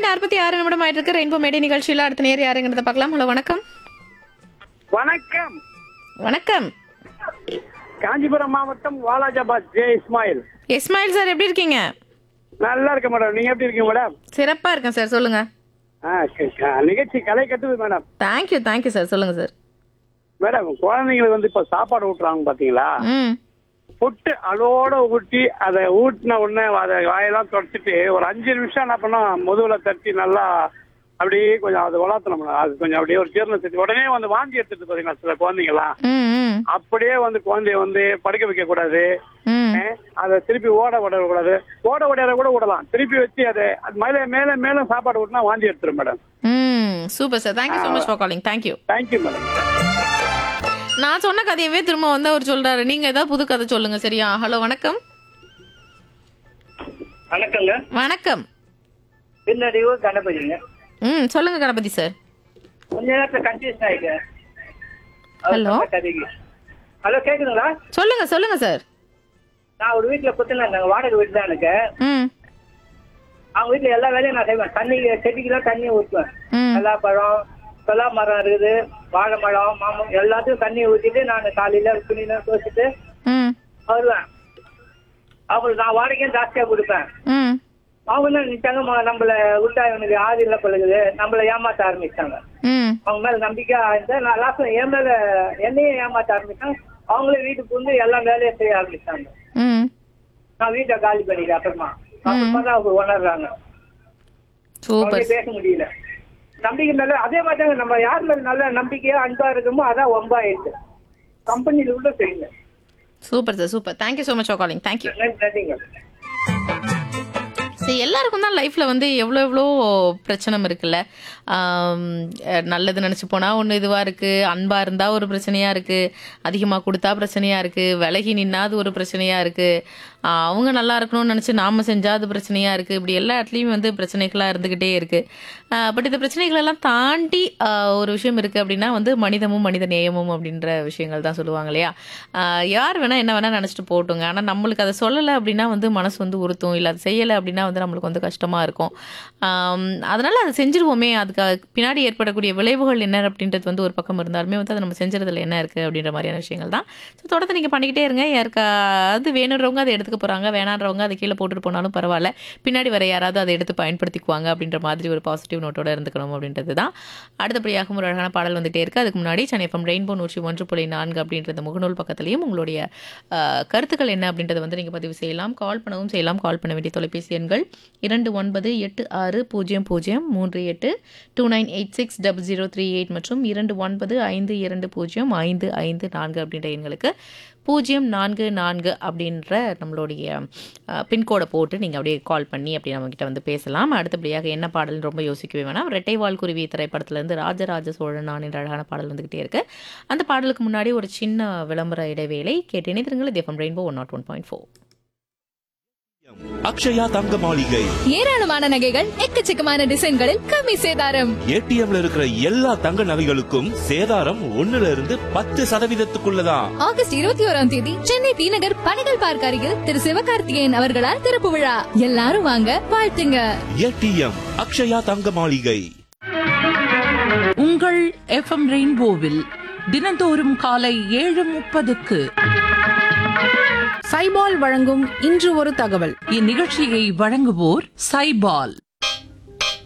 நாற்பத்தி ஆறு நிமிடம் ஆயிட்டு இருக்கு ரெயின்போ மேடை நிகழ்ச்சியில அடுத்த நேர் யாருங்கிறத பார்க்கலாம் ஹலோ வணக்கம் வணக்கம் வணக்கம் காஞ்சிபுரம் மாவட்டம் வாலாஜாபாத் ஜே இஸ்மாயில் இஸ்மாயில் சார் எப்படி இருக்கீங்க நல்லா இருக்கேன் மேடம் நீங்க எப்படி இருக்கீங்க மேடம் சிறப்பா இருக்கேன் சார் சொல்லுங்க ஆ, க- க- நிகழ்ச்சி கலை கட்டுது மேடம் தேங்க்யூ தேங்க்யூ சார் சொல்லுங்க சார் மேடம் குழந்தைங்களுக்கு வந்து இப்ப சாப்பாடு ஊட்டுறாங்க பாத்தீங்களா ம் புட்டு அளவோட ஊட்டி அதை ஊட்டின உடனே அதை வாயெல்லாம் தொடச்சிட்டு ஒரு அஞ்சு நிமிஷம் என்ன பண்ணோம் முதுகுல தட்டி நல்லா அப்படியே கொஞ்சம் அதை வளர்த்தணும் மேடம் அது கொஞ்சம் அப்படியே ஒரு ஜீரண சக்தி உடனே வந்து வாந்தி எடுத்துட்டு பாத்தீங்களா சில குழந்தைங்களாம் ம் ம் அப்படியே வந்து குழந்தைய வந்து படுக்க வைக்க கூடாது ம் ஏ, அதை திருப்பி ஓட விடக்கூடாது ஓட விடையாத கூட விடலாம் திருப்பி வச்சு அதை அது மேலே மேலே மேலே சாப்பாடு விட்டுனா வாந்தி எடுத்துரும் மேடம் ம் super sir thank you so much for calling thank you thank you madam நான் சொன்ன கதையவே திரும்ப வந்து அவர் சொல்றாரு நீங்க ஏதாவது புது கதை சொல்லுங்க சரியா ஹலோ வணக்கம் வணக்கங்க வணக்கம் பின்னடைவு கணபதிங்க ம் சொல்லுங்க கணபதி சார் கொஞ்ச நேரத்துல கன்ஃபியூஷன் ஆயிட்டேன் Hello? கதைக்கு ஹலோ கேக்குதுங்களா சொல்லுங்க சொல்லுங்க சார் நான் ஒரு வீட்டுல குத்துனா இருந்தாங்க வாடகை வீட்டு தான் எனக்கு ம் அவங்க வீட்டுல எல்லா வேலையும் நான் செய்வேன் தண்ணி செடிக்கெல்லாம் தண்ணி ஊற்றுவேன் ம் எல்லா பழம் சொலா மரம் இருக்குது வாழை மரம் மாமரம் எல்லாத்தையும் தண்ணி ஊத்திட்டு நான் காலையில துணியெல்லாம் துவச்சிட்டு ம் வருவேன் அவங்களுக்கு நான் வாடகையும் ஜாஸ்தியா கொடுப்பேன் ம் அவங்க என்ன நினைச்சாங்க "ம- நம்மள விட்டா இவனுக்கு ஆதி இல்ல பழகுது நம்மள ஏமாத்த ஆரம்பிச்சாங்க ம் அவங்க மேல நம்பிக்கை இருந்தேன் நான் லாஸ்ட்ல என் மேல என்னையும் ஏமாத்த ஆரம்பிச்சேன் அவங்களே வீட்டுக்கு வந்து எல்லா வேலையும் செய்ய ஆரம்பிச்சாங்க ம் நான் வீட்டை காலி பண்ணிட்டேன் அப்புறமா அப்புறமா தான் அவங்க உணர்றாங்க சூப்பர் அவங்களே பேச முடியல நம்பிக்கை மேல அதே மாதிரி தாங்க நம்ம யார் மேல நல்ல நம்பிக்கையா அன்பா இருக்குமோ அதான் ஒம்பாயிருக்கு கம்பெனில கூட செய்யுங்க super sir super thank you so much for calling thank you நன்றி, நன்றிங்க சரி எல்லாருக்கும் தான் லைஃப்பில் வந்து எவ்வளோ எவ்வளோ பிரச்சனை இருக்குல்ல ஆம், அஹ், நல்லது நினச்சி போனால் ஒன்று இதுவாக இருக்குது அன்பாக இருந்தால் ஒரு பிரச்சனையாக இருக்குது அதிகமாக கொடுத்தா பிரச்சனையாக இருக்குது விலகி நின்னா அது ஒரு பிரச்சனையாக இருக்குது அவங்க நல்லா இருக்கணும்னு நினச்சி நாம் செஞ்சால் அது பிரச்சனையாக இருக்குது இப்படி எல்லா இடத்துலையும் வந்து பிரச்சனைகளாக இருந்துக்கிட்டே இருக்குது பட் இந்த பிரச்சனைகளெல்லாம் தாண்டி ஆஹ், ஒரு விஷயம் இருக்குது அப்படின்னா வந்து மனிதமும் மனித நேயமும் அப்படின்ற விஷயங்கள் தான் சொல்லுவாங்க இல்லையா ஆஹ், யார் வேணால் என்ன வேணால் நினச்சிட்டு போட்டுங்க ஆனால் நம்மளுக்கு அதை சொல்லலை அப்படின்னா வந்து மனசு வந்து உறுத்தும் இல்லை அது செய்யலை அப்படின்னா வந்து நம்மளுக்கு வந்து கஷ்டமாக இருக்கும் ஆம், அதனால அதை செஞ்சிருவோமே அதுக்கு பின்னாடி ஏற்படக்கூடிய விளைவுகள் என்ன அப்படின்றது வந்து ஒரு பக்கம் இருந்தாலுமே வந்து அதை நம்ம செஞ்சுறதுல என்ன இருக்குது அப்படின்ற மாதிரியான விஷயங்கள் தான் ஸோ தொடர்ந்து நீங்கள் பண்ணிக்கிட்டே இருங்க யாருக்காவது வேணுன்றவங்க அதை எடுத்துக்க போகிறாங்க வேணான்றவங்க அதை கீழே போட்டுட்டு போனாலும் பரவாயில்ல பின்னாடி வர யாராவது அதை எடுத்து பயன்படுத்திக்குவாங்க அப்படின்ற மாதிரி ஒரு பாசிட்டிவ் நோட்டோட இருந்துக்கணும் அப்படின்றது தான் அடுத்தபடியாக ஒரு அழகான பாடல் வந்துட்டே இருக்குது அதுக்கு முன்னாடி சென்னை எஃப்எம் ரெயின்போ நூற்றி ஒன்று புள்ளி நான்கு அப்படின்றது முகநூல் பக்கத்துலையும் உங்களுடைய அஹ், கருத்துக்கள் என்ன அப்படின்றத வந்து நீங்கள் பதிவு செய்யலாம் கால் பண்ணவும் செய்யலாம் கால் பண்ண வேண்டிய தொலைபேசி எண்கள் இரண்டு ஒன்பது எட்டு ஆறு பூஜ்ஜியம் பூஜ்ஜியம் மூன்று எட்டு two nine eight six double zero three eight மற்றும் இரண்டு ஒன்பது ஐந்து இரண்டு பூஜ்ஜியம் ஐந்து ஐந்து நான்கு அப்படின்ற எண்களுக்கு பூஜ்ஜியம் நான்கு நான்கு அப்படின்ற நம்மளுடைய பின்கோடை போட்டு நீங்கள் அப்படியே கால் பண்ணி அப்படி நம்மக்கிட்ட வந்து பேசலாம் அடுத்தபடியாக என்ன பாடல்னு ரொம்ப யோசிக்கவே வேணாம் ரெட்டைவால் குருவி திரைப்படத்திலேருந்து ராஜராஜ சோழன் நான் என்ற அழகான பாடல் வந்துக்கிட்டே இருக்கு அந்த பாடலுக்கு முன்னாடி ஒரு சின்ன விளம்பர இடைவேளை கேட்டு இணைந்திருங்கள் இது FM rainbow one nought one point four Akshaya Thanga Maligai ஏராளமான நகைகள் எக்கச்சக்கமான டிசைன்களில் கம்மி சேதாரம் ஏடிஎம்ல இருக்கிற எல்லா தங்க நகைகளுக்கும் சேதாரம் ஒண்ணுல இருந்து பத்து சதவீதத்துக்குள்ளதான் ஆகஸ்ட் இருபத்தி ஓராம் தேதி சென்னை டி நகர் பணிகள் பார்க் அருகில் திரு சிவகார்த்திகேயன் அவர்களால் திறப்பு விழா எல்லாரும் வாங்க வாழ்த்துங்க ஏடிஎம் அக்ஷயா தங்க மாளிகை உங்கள் எஃப்எம் ரெயின்போவில் தினந்தோறும் காலை ஏழு முப்பதுக்கு சைபால் வழங்கும் இன்று ஒரு தகவல் இந்நிகழ்ச்சியை வழங்குவோர் சைபால்